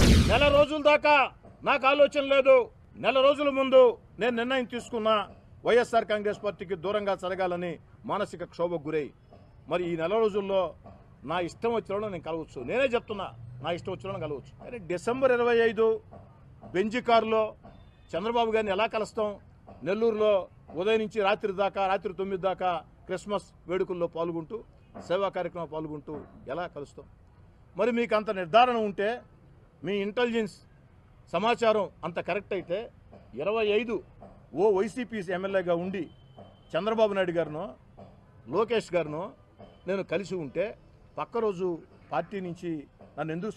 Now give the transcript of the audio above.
నెల రోజుల దాకా నాకు ఆలోచన లేదు నెల రోజుల ముందు నేను నిర్ణయం తీసుకున్నా వైఎస్ఆర్ కాంగ్రెస్ పార్టీకి దూరంగా జరగాలని మానసిక క్షోభకు గురై మరి ఈ నెల రోజుల్లో నా ఇష్టం వచ్చిన నేను కలవచ్చు నేనే చెప్తున్నా నా ఇష్టం వచ్చిన కలవచ్చు కానీ డిసెంబర్ ఇరవై ఐదు బెంజి కారులో చంద్రబాబు గారిని ఎలా కలుస్తాం నెల్లూరులో ఉదయం నుంచి రాత్రి దాకా రాత్రి తొమ్మిది దాకా క్రిస్మస్ వేడుకల్లో పాల్గొంటూ సేవా కార్యక్రమం పాల్గొంటూ ఎలా కలుస్తాం మరి మీకు అంత నిర్ధారణ ఉంటే మీ ఇంటెలిజెన్స్ సమాచారం అంత కరెక్ట్ అయితే ఇరవై ఐదు ఓ వైసీపీ ఎమ్మెల్యేగా ఉండి చంద్రబాబు నాయుడు గారినో లోకేష్ గారినో నేను కలిసి ఉంటే పక్క రోజు పార్టీ నుంచి నన్ను ఎందుకు